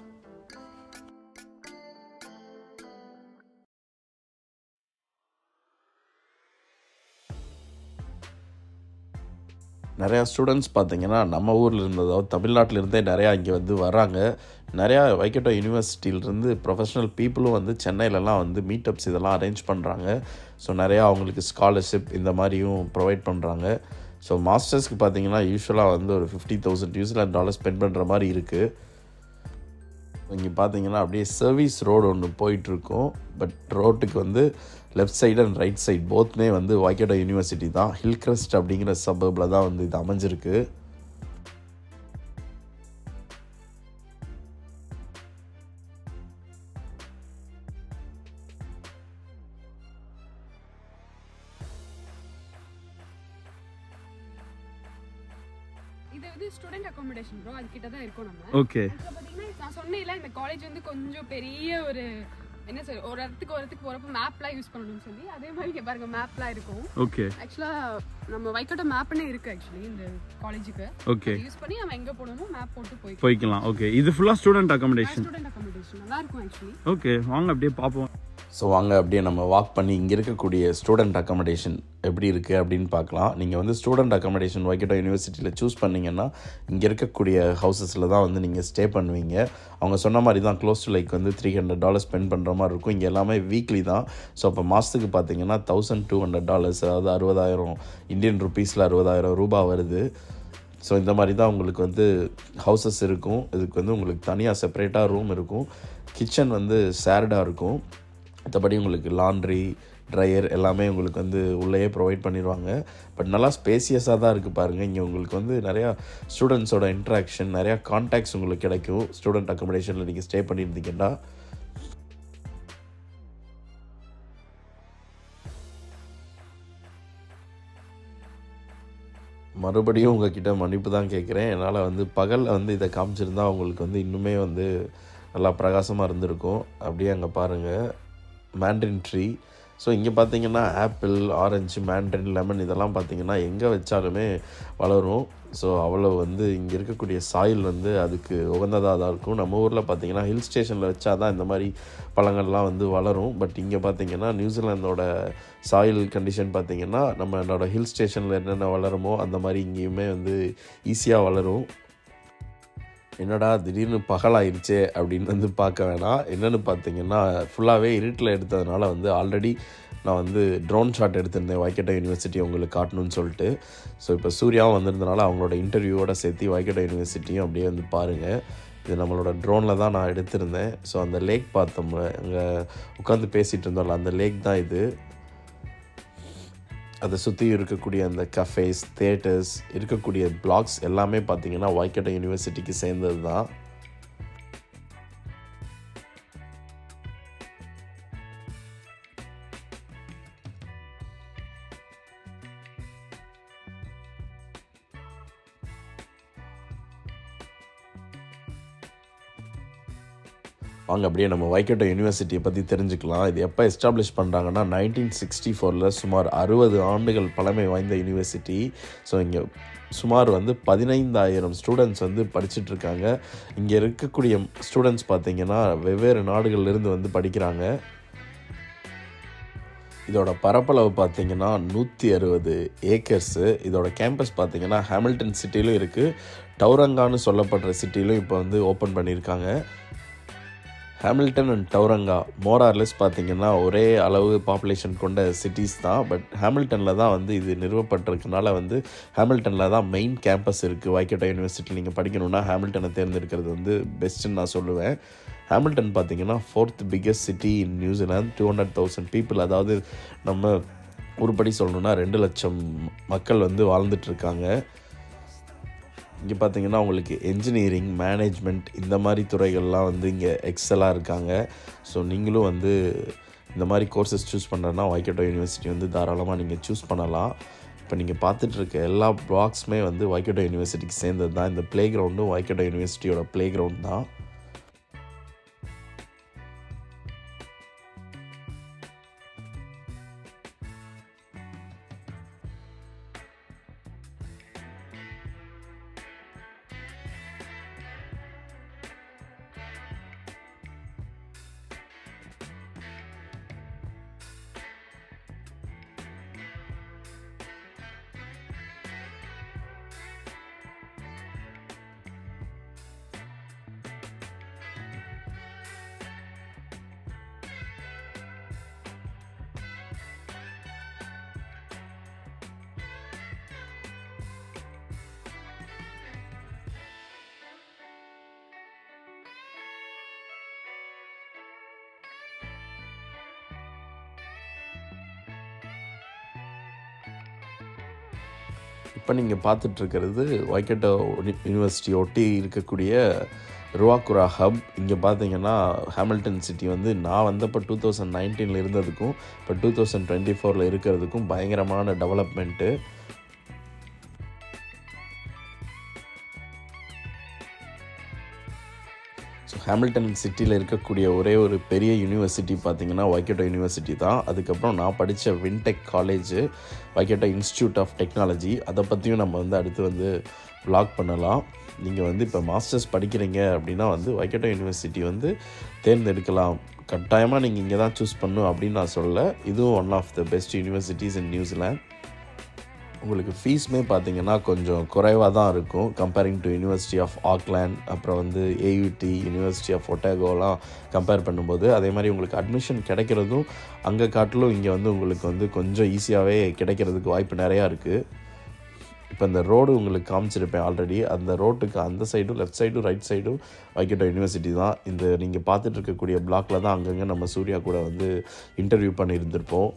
நிறையா ஸ்டூடெண்ட்ஸ் பார்த்தீங்கன்னா நம்ம ஊரில் இருந்ததோ தமிழ்நாட்டில் இருந்தே நிறையா இங்கே வந்து வராங்க நிறையா வைக்கட்டோ யூனிவர்சிட்டியிலேருந்து ப்ரொஃபஷனல் பீப்புளும் வந்து சென்னையிலலாம் வந்து மீட்டப்ஸ் இதெல்லாம் அரேஞ்ச் பண்ணுறாங்க ஸோ நிறையா அவங்களுக்கு ஸ்காலர்ஷிப் இந்த மாதிரியும் ப்ரொவைட் பண்ணுறாங்க ஸோ மாஸ்டர்ஸ்க்கு பார்த்தீங்கன்னா யூஸ்வலாக வந்து ஒரு fifty thousand New Zealand dollar spend பண்ணுற மாதிரி இருக்குது இங்கே பார்த்தீங்கன்னா அப்படியே சர்வீஸ் ரோடு ஒன்று போயிட்டுருக்கோம் பட் ரோட்டுக்கு வந்து left side and right side போத்மே வந்து வாய்க்கடா யூனிவர்சிட்டி தான் ஹில் கிரஸ்ட் அப்படிங்கிற சபர்பில் தான் வந்து இது அமைஞ்சிருக்கு இது வந்து ஸ்டூடெண்ட் அகாமடேஷன் ப்ரோ அது கிட்ட தான் இருக்கோம் நம்ம ஓகே இப்போ பார்த்தீங்கன்னா நான் சொன்னேன்ல இந்த காலேஜ் வந்து கொஞ்சம் பெரிய ஒரு என்ன சொல் ஒரு இடத்துக்கு ஒரு இடத்துக்கு போகிறப்ப மேப்லாம் யூஸ் பண்ணணும்னு சொல்லி அதே மாதிரி இங்க பாருங்க மேப்லாம் இருக்கும் ஓகே ஆக்சுவலாக நம்ம வைக்கோட்ட மேப்னே இருக்கு ஆக்சுவலி இந்த காலேஜுக்கு ஓகே யூஸ் பண்ணி நம்ம எங்கே போகணுமோ மேப் போட்டு போய் போய்க்கலாம் ஓகே இது ஃபுல்லாக ஸ்டூடெண்ட் அகாமடேஷன் ஸ்டூடெண்ட் அகாமடேஷன் நல்லா இருக்கும் ஆக்சுவலி ஓகே வாங்க அப்படியே பார்ப்போம் ஸோ வாங்க அப்படியே நம்ம வாக் பண்ணி இங்கே இருக்கக்கூடிய ஸ்டூடெண்ட் அக்காமடேஷன் எப்படி இருக்குது அப்படின்னு பார்க்கலாம் நீங்கள் வந்து ஸ்டூடெண்ட் அக்காமடேஷன் வைக்கட்டோ யூனிவர்சிட்டியில் சூஸ் பண்ணீங்கன்னா இங்கே இருக்கக்கூடிய ஹவுசஸில் தான் வந்து நீங்கள் ஸ்டே பண்ணுவீங்க அவங்க சொன்ன மாதிரி தான் க்ளோஸ் டு லைக் வந்து த்ரீ ஹண்ட்ரட் டாலர் ஸ்பெண்ட் பண்ணுற மாதிரி இருக்கும் இங்கே எல்லாமே வீக்லி தான் ஸோ அப்போ மாதத்துக்கு பார்த்தீங்கன்னா தௌசண்ட் டூ ஹண்ட்ரட் டாலர்ஸ் அதாவது அறுபதாயிரம் இந்தியன் ருபீஸில் அறுபதாயிரம் ரூபாய் வருது ஸோ இந்த மாதிரி தான் உங்களுக்கு வந்து ஹவுசஸ் இருக்கும் இதுக்கு வந்து உங்களுக்கு தனியாக செப்பரேட்டாக ரூம் இருக்கும் கிச்சன் வந்து சேர்டாக இருக்கும் மற்றபடி உங்களுக்கு லாண்ட்ரி ட்ரையர் எல்லாமே உங்களுக்கு வந்து உள்ளேயே ப்ரொவைட் பண்ணிடுவாங்க பட் நல்லா ஸ்பேசியஸாக தான் இருக்குது பாருங்கள் இங்கே உங்களுக்கு வந்து நிறையா ஸ்டூடெண்ட்ஸோட இன்ட்ராக்ஷன் நிறையா கான்டாக்ட்ஸ் உங்களுக்கு கிடைக்கும் ஸ்டூடெண்ட் அக்கமடேஷனில் நீங்கள் ஸ்டே பண்ணியிருந்தீங்கன்னா மறுபடியும் உங்ககிட்ட மன்னிப்பு தான் கேட்குறேன் என்னால் வந்து பகலில் வந்து இதை காமிச்சிருந்தா உங்களுக்கு வந்து இன்னுமே வந்து நல்லா பிரகாசமாக இருந்திருக்கும் அப்படியே அங்கே பாருங்கள் மேண்ட்ரின் ட்ரீ ஸோ இங்கே பார்த்தீங்கன்னா ஆப்பிள் ஆரஞ்சு மேண்ட்ரின் லெமன் இதெல்லாம் பார்த்தீங்கன்னா எங்கே வச்சாலுமே வளரும் ஸோ அவ்வளோ வந்து இங்கே இருக்கக்கூடிய சாயில் வந்து அதுக்கு உகந்ததாக தான் இருக்கும் நம்ம ஊரில் பார்த்தீங்கன்னா ஹில் ஸ்டேஷனில் வச்சா தான் இந்த மாதிரி பழங்கள்லாம் வந்து வளரும் பட் இங்கே பார்த்தீங்கன்னா நியூசிலாந்தோட சாயில் கண்டிஷன் பார்த்தீங்கன்னா நம்மளோட ஹில் ஸ்டேஷனில் என்னென்ன வளருமோ அந்த மாதிரி இங்கேயுமே வந்து ஈஸியாக வளரும் என்னடா திடீர்னு பகலாயிருச்சே அப்படின்னு வந்து பார்க்க வேணாம் என்னென்னு பார்த்தீங்கன்னா ஃபுல்லாகவே இருட்டில் எடுத்ததுனால வந்து ஆல்ரெடி நான் வந்து ட்ரோன் ஷாட் எடுத்திருந்தேன் வைக்கட்டா யூனிவர்சிட்டி உங்களுக்கு காட்டணும்னு சொல்லிட்டு ஸோ இப்போ சூர்யாவும் வந்திருந்தனால அவங்களோட இன்டர்வியூவோட சேர்த்து வைக்கட்டா யூனிவர்சிட்டியும் அப்படியே வந்து பாருங்கள் இது நம்மளோட ட்ரோனில் தான் நான் எடுத்திருந்தேன் ஸோ அந்த லேக் பார்த்தோம்ல அங்கே உட்காந்து பேசிகிட்டு இருந்தோம்ல அந்த லேக் தான் இது அதை சுற்றி இருக்கக்கூடிய அந்த கஃபேஸ் தேட்டர்ஸ் இருக்கக்கூடிய பிளாக்ஸ் எல்லாமே பார்த்தீங்கன்னா வைக்கட்டா யூனிவர்சிட்டிக்கு சேர்ந்தது தான் வாங்க அப்படியே நம்ம வைக்கட்டோ யூனிவர்சிட்டியை பற்றி தெரிஞ்சுக்கலாம் இது எப்போ எஸ்டாப்ளிஷ் பண்ணுறாங்கன்னா நைன்டீன் சிக்ஸ்டி ஃபோரில் சுமார் அறுபது ஆண்டுகள் பழமை வாய்ந்த யூனிவர்சிட்டி ஸோ இங்கே சுமார் வந்து பதினைந்தாயிரம் ஸ்டூடெண்ட்ஸ் வந்து படிச்சுட்டு இருக்காங்க இங்கே இருக்கக்கூடிய ஸ்டூடெண்ட்ஸ் பார்த்தீங்கன்னா வெவ்வேறு நாடுகள்லேருந்து வந்து படிக்கிறாங்க இதோட பரப்பளவு பார்த்தீங்கன்னா நூற்றி அறுபது ஏக்கர்ஸு இதோட கேம்பஸ் பார்த்தீங்கன்னா ஹாமில்டன் சிட்டிலும் இருக்குது டவுரங்கான்னு சொல்லப்படுற சிட்டிலும் இப்போ வந்து ஓப்பன் பண்ணியிருக்காங்க ஹாமில்டன் அண்ட் டவுரங்கா மோரார்லெஸ் பார்த்தீங்கன்னா ஒரே அளவு பாப்புலேஷன் கொண்ட சிட்டிஸ் தான் பட் ஹாமில்டனில் தான் வந்து இது நிறுவப்பட்டிருக்கனால வந்து ஹாமில்டனில் தான் மெயின் கேம்பஸ் இருக்குது வைக்கட்டா யூனிவர்சிட்டி நீங்கள் படிக்கணும்னா ஹாமில்டனை தேர்ந்தெடுக்கிறது வந்து பெஸ்ட்டுன்னு நான் சொல்லுவேன் ஹாமில்டன் பார்த்தீங்கன்னா fourth biggest city in New Zealand two hundred thousand people அதாவது நம்ம உருப்படி சொல்லணும்னா ரெண்டு லட்சம் மக்கள் வந்து வாழ்ந்துட்டு இருக்காங்க இங்கே பார்த்தீங்கன்னா உங்களுக்கு என்ஜினியரிங் மேனேஜ்மெண்ட் இந்த மாதிரி துறைகள்லாம் வந்து இங்கே எக்ஸலாக இருக்காங்க ஸோ நீங்களும் வந்து இந்த மாதிரி கோர்சஸ் சூஸ் பண்ணுறதுனா வைக்கட்டோ யூனிவர்சிட்டி வந்து தாராளமாக நீங்கள் சூஸ் பண்ணலாம் இப்போ நீங்கள் பார்த்துட்டு இருக்க எல்லா பிளாக்ஸுமே வந்து வைக்கட்டோ யூனிவர்சிட்டிக்கு சேர்ந்தது தான் இந்த ப்ளே கிரவுண்டும் வைக்கட்டோ யூனிவர்சிட்டியோட ப்ளே கிரவுண்ட் தான் இப்போ நீங்கள் பார்த்துட்ருக்கிறது வைக்கட்டோ யூனிவர்சிட்டி ஒட்டி இருக்கக்கூடிய ருவாக்குரா ஹப் இங்கே பார்த்தீங்கன்னா ஹாமில்டன் சிட்டி வந்து நான் வந்தப்போ டூ தௌசண்ட் நைன்டீனில் இருந்ததுக்கும் இப்போ டூ தௌசண்ட் டுவெண்ட்டி ஃபோரில் இருக்கிறதுக்கும் பயங்கரமான டெவலப்மெண்ட்டு ஸோ ஹாமில்டன் சிட்டியில் இருக்கக்கூடிய ஒரே ஒரு பெரிய யூனிவர்சிட்டி பார்த்தீங்கன்னா வைக்கட்டோ யூனிவர்சிட்டி தான் அதுக்கப்புறம் நான் படித்த Wintec college Waikato institute of technology அதை பற்றியும் நம்ம வந்து அடுத்து வந்து vlog பண்ணலாம் நீங்கள் வந்து இப்போ மாஸ்டர்ஸ் படிக்கிறீங்க அப்படின்னா வந்து வைக்கட்டோ யூனிவர்சிட்டி வந்து தேர்ந்தெடுக்கலாம் கட்டாயமாக நீங்கள் இங்கே தான் சூஸ் பண்ணணும் அப்படின்னு நான் சொல்லலை இதுவும் one of the best universities in New Zealand உங்களுக்கு ஃபீஸுமே பார்த்தீங்கன்னா கொஞ்சம் குறைவாக தான் இருக்கும் comparing to university of Auckland அப்புறம் வந்து ஏயூடி யூனிவர்சிட்டி ஆஃப் ஒட்டாகோலாம் கம்பேர் பண்ணும்போது அதே மாதிரி உங்களுக்கு அட்மிஷன் கிடைக்கிறதும் அங்கே காட்டிலும் இங்கே வந்து உங்களுக்கு வந்து கொஞ்சம் ஈஸியாகவே கிடைக்கிறதுக்கு வாய்ப்பு நிறையா இருக்குது இப்போ இந்த ரோடு உங்களுக்கு காமிச்சிருப்பேன் ஆல்ரெடி அந்த ரோட்டுக்கு அந்த சைடும் லெஃப்ட் சைடும் ரைட் சைடும் வைக்கட்டோ யூனிவர்சிட்டி தான் இந்த நீங்கள் பார்த்துட்டு இருக்கக்கூடிய பிளாக்ல தான் அங்கங்கே நம்ம சூர்யா கூட வந்து இன்டர்வியூ பண்ணியிருந்திருப்போம்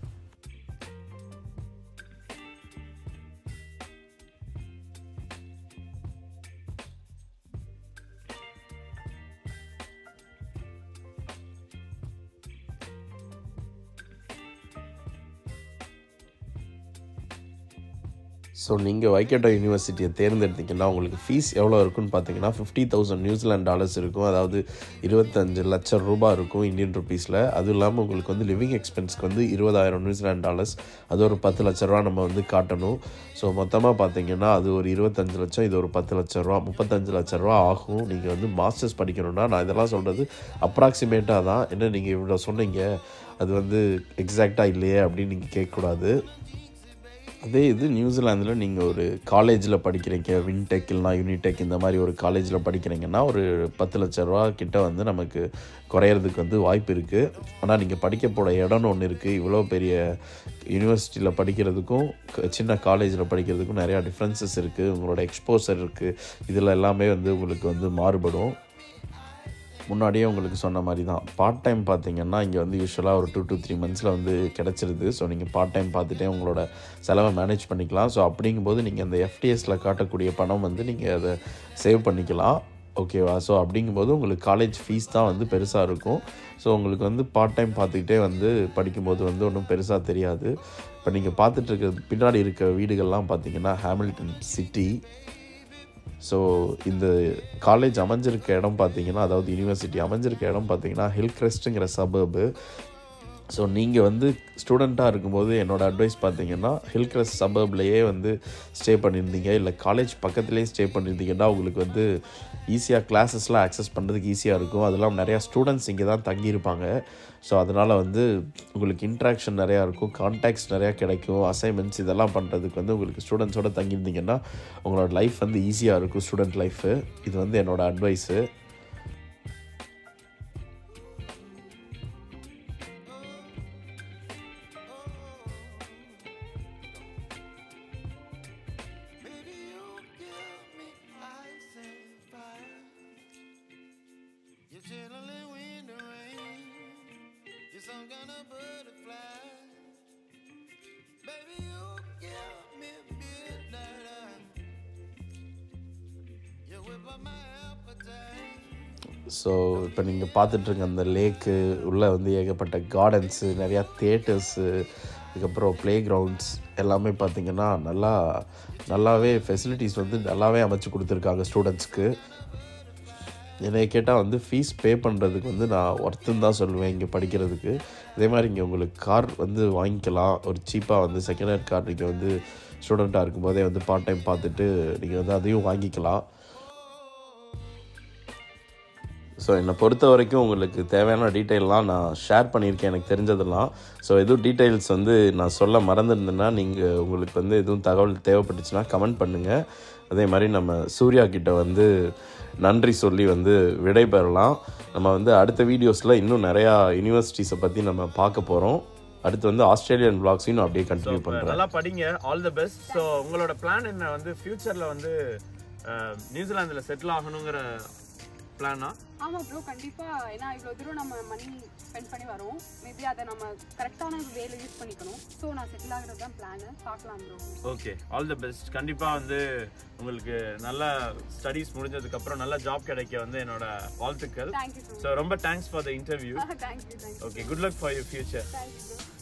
ஸோ நீங்கள் வைக்கட்டோ யூனிவர்சிட்டியை தேர்ந்தெடுத்தீங்கன்னா உங்களுக்கு ஃபீஸ் எவ்வளோ இருக்குன்னு பார்த்தீங்கன்னா ஃபிஃப்டி தௌசண்ட் நியூசிலாந்து டாலர்ஸ் இருக்கும் அதாவது இருபத்தஞ்சு லட்சம் ரூபாய் இருக்கும் இந்தியன் ருபீஸில் அதுவும் இல்லாமல் உங்களுக்கு வந்து லிவிங் எக்ஸ்பென்ஸ்க்கு வந்து இருபதாயிரம் நியூசிலாந்து டாலர்ஸ் அது ஒரு பத்து லட்ச ரூபா நம்ம வந்து காட்டணும் ஸோ மொத்தமாக பார்த்தீங்கன்னா அது ஒரு இருபத்தஞ்சு லட்சம் இது ஒரு பத்து லட்ச ரூபா முப்பத்தஞ்சு லட்ச ரூபா ஆகும் நீங்கள் வந்து மாஸ்டர்ஸ் படிக்கணும்னா நான் இதெல்லாம் சொல்கிறது அப்ராக்சிமேட்டாக தான் என்ன நீங்கள் இவ்வளோ சொன்னீங்க அது வந்து எக்ஸாக்டாக இல்லையே அப்படின்னு நீங்கள் கேட்கக்கூடாது அதே இது நியூசிலாந்தில் நீங்கள் ஒரு காலேஜில் படிக்கிறீங்க வின்டெக் இல்லைனா யூனிடெக் இந்த மாதிரி ஒரு காலேஜில் படிக்கிறீங்கன்னா ஒரு பத்து லட்ச ரூபா கிட்ட வந்து நமக்கு குறையிறதுக்கு வந்து வாய்ப்பு இருக்குது ஆனால் நீங்கள் படிக்க போகிற இடம்னு ஒன்று இருக்குது இவ்வளோ பெரிய யூனிவர்சிட்டியில் படிக்கிறதுக்கும் க- சின்ன காலேஜில் படிக்கிறதுக்கும் நிறையா டிஃப்ரென்சஸ் இருக்குது உங்களோட எக்ஸ்போசர் இருக்குது இதில் எல்லாமே வந்து உங்களுக்கு வந்து மாறுபடும் முன்னாடியே உங்களுக்கு சொன்ன மாதிரி தான் பார்ட் டைம் பார்த்தீங்கன்னா இங்கே வந்து யூஸ்வலாக ஒரு டூ to த்ரீ மந்த்ஸில் வந்து கிடச்சிருது ஸோ நீங்கள் பார்ட் டைம் பார்த்துட்டே உங்களோட செலவை மேனேஜ் பண்ணிக்கலாம் ஸோ அப்படிங்கும்போது நீங்கள் அந்த எஃப்டிஎஸில் காட்டக்கூடிய பணம் வந்து நீங்கள் அதை சேவ் பண்ணிக்கலாம் ஓகேவா ஸோ அப்படிங்கும்போது உங்களுக்கு காலேஜ் ஃபீஸ் தான் வந்து பெருசாக இருக்கும் ஸோ உங்களுக்கு வந்து பார்ட் டைம் பார்த்துக்கிட்டே வந்து படிக்கும்போது வந்து ஒன்றும் பெருசாக தெரியாது இப்போ நீங்கள் பார்த்துட்டு இருக்க பின்னாடி இருக்க வீடுகள்லாம் பார்த்தீங்கன்னா ஹாமில்டன் சிட்டி ஸோ இந்த காலேஜ் அமைஞ்சிருக்க இடம் பார்த்தீங்கன்னா அதாவது யூனிவர்சிட்டி அமைஞ்சிருக்க இடம் பார்த்தீங்கன்னா ஹில் கிரெஸ்ட்டுங்கிற சபர்பு ஸோ நீங்கள் வந்து ஸ்டூடெண்ட்டாக இருக்கும்போது என்னோட அட்வைஸ் பார்த்தீங்கன்னா ஹில் கிரெஸ்ட் சபர்ப்லேயே வந்து ஸ்டே பண்ணியிருந்தீங்க இல்லை காலேஜ் பக்கத்துலேயே ஸ்டே பண்ணியிருந்தீங்கன்னா உங்களுக்கு வந்து ஈஸியாக கிளாஸஸ்லாம் ஆக்சஸ் பண்ணுறதுக்கு ஈஸியாக இருக்கும் அது இல்லாமல் நிறையா ஸ்டூடெண்ட்ஸ் இங்கே தான் தங்கியிருப்பாங்க ஸோ அதனால் வந்து உங்களுக்கு இன்ட்ராக்ஷன் நிறையா இருக்கும் கான்டாக்ட்ஸ் நிறையா கிடைக்கும் அசைன்மெண்ட்ஸ் இதெல்லாம் பண்ணுறதுக்கு வந்து உங்களுக்கு ஸ்டூடெண்ட்ஸோட தங்கியிருந்தீங்கன்னா உங்களோட லைஃப் வந்து ஈஸியாக இருக்கும் ஸ்டூடெண்ட் லைஃபு இது வந்து என்னோட advice Baby, you give me ice and fire. You're chilling in the rain. You're some kind of butterfly. Baby, you give me midnight. You whip up my appetite. So இப்போ நீங்கள் பார்த்துட்ருக்க அந்த லேக்கு உள்ளே வந்து ஏகப்பட்ட gardens நிறையா தேட்டர்ஸு அதுக்கப்புறம் play grounds எல்லாமே பார்த்தீங்கன்னா நல்லா நல்லாவே ஃபெசிலிட்டிஸ் வந்து நல்லாவே அமைச்சு கொடுத்துருக்காங்க ஸ்டூடெண்ட்ஸ்க்கு என்னை கேட்டால் வந்து ஃபீஸ் பே பண்ணுறதுக்கு வந்து நான் ஒர்த்துன்னு தான் சொல்லுவேன் இங்கே படிக்கிறதுக்கு அதே மாதிரி இங்கே உங்களுக்கு கார் வந்து வாங்கிக்கலாம் ஒரு சீப்பாக வந்து செகண்ட் ஹேண்ட் கார் நீங்கள் வந்து ஸ்டூடெண்ட்டாக இருக்கும்போதே வந்து பார்ட் டைம் பார்த்துட்டு நீங்கள் வந்து அதையும் வாங்கிக்கலாம் ஸோ என்னை பொறுத்த வரைக்கும் உங்களுக்கு தேவையான டீட்டெயிலெலாம் நான் ஷேர் பண்ணியிருக்கேன் எனக்கு தெரிஞ்சதெல்லாம் ஸோ எதுவும் டீட்டெயில்ஸ் வந்து நான் சொல்ல மறந்துருந்தேன்னா நீங்கள் உங்களுக்கு வந்து எதுவும் தகவல் தேவைப்பட்டுச்சுன்னா கமெண்ட் பண்ணுங்கள் அதே மாதிரி நம்ம சூர்யா கிட்ட வந்து நன்றி சொல்லி வந்து விடைபெறலாம் நம்ம வந்து அடுத்த வீடியோஸில் இன்னும் நிறையா யூனிவர்சிட்டிஸை பற்றி நம்ம பார்க்க போகிறோம் அடுத்து வந்து ஆஸ்திரேலியன் பிளாக்ஸையும் நான் அப்படியே கண்டினியூ பண்ணுறேன் நல்லா படிங்க ஆல் தி பெஸ்ட் ஸோ உங்களோட பிளான் என்ன வந்து ஃபியூச்சர்ல வந்து அஹ், நியூசிலாந்துல செட்டில் ஆகணுங்கிற பிளானா ஆமா ப்ரோ கண்டிப்பா ஏன்னா இவ்வளவு தூரம் நம்ம மணி ஸ்பெண்ட் பண்ணி வரோம் மேபி அதை நம்ம கரெக்டான வேலை யூஸ் பண்ணிக்கணும் ஸோ நான் செட்டில் ஆகுறது தான் பிளான் பார்க்கலாம் bro okay all the best கண்டிப்பா வந்து உங்களுக்கு நல்ல ஸ்டடீஸ் முடிஞ்சதுக்கு அப்புறம் நல்ல ஜாப் கிடைக்க வந்து என்னோட வாழ்த்துக்கள் தேங்க்யூ ஸோ ஸோ ரொம்ப thanks for the interview thank you thank you okay good luck for your future thank you bro